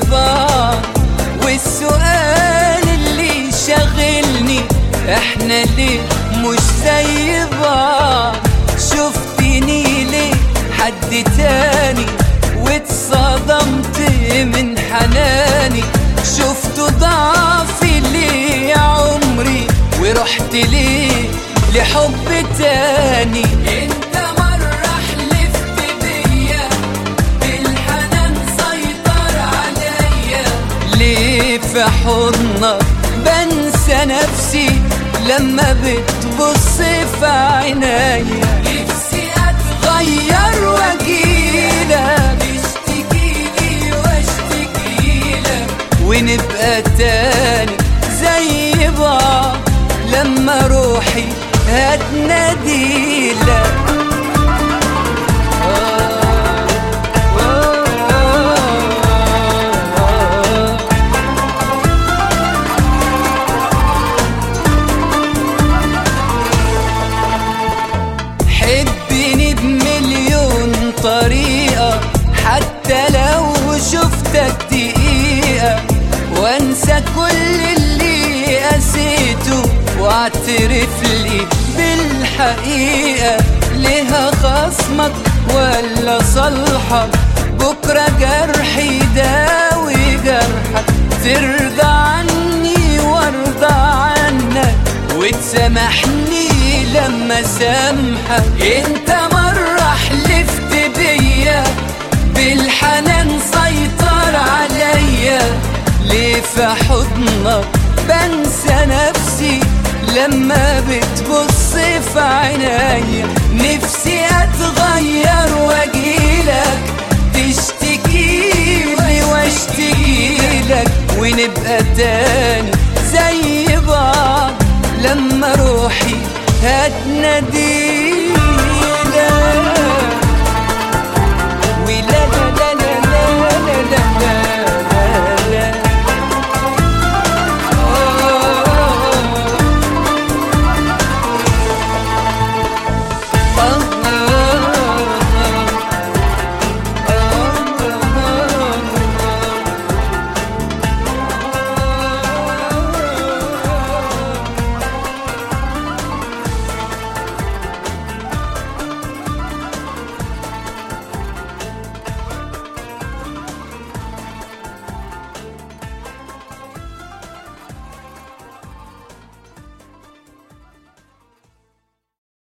بعض والسؤال اللي شاغلني احنا ليه مش زي بعض شفتني ليه حد تاني واتصدمت من حناني شفت ضعفي ليه يا عمري ورحت ليه لحب تاني انت مرة حلفت بيا بالحنان سيطر عليا ليه في حضنك بنسى نفسي لما بتبص في عينيا نفسي اتغير واجيلك تشتكيلي واشتكيلك ونبقى تاني زي بعض لما روحي هتناديلك حبني بمليون طريقة حتى لو شفتك دقيقة وانسى كل اللي قسيته واعترف لي بالحقيقة ليها خصمك ولا صالحك بكرة جرحي داوي جرحك ترضى عني وارضى عنك وتسامحني لما سامحك انت مرة حلفت بيا بالحنان سيطر عليا ليه في حضنك بنسى نفسي لما بتبص في عينيا نفسي اتغير واجيلك تشتكيلي واشتكيلك ونبقى تاني زي بعض لما روحي هتناديلك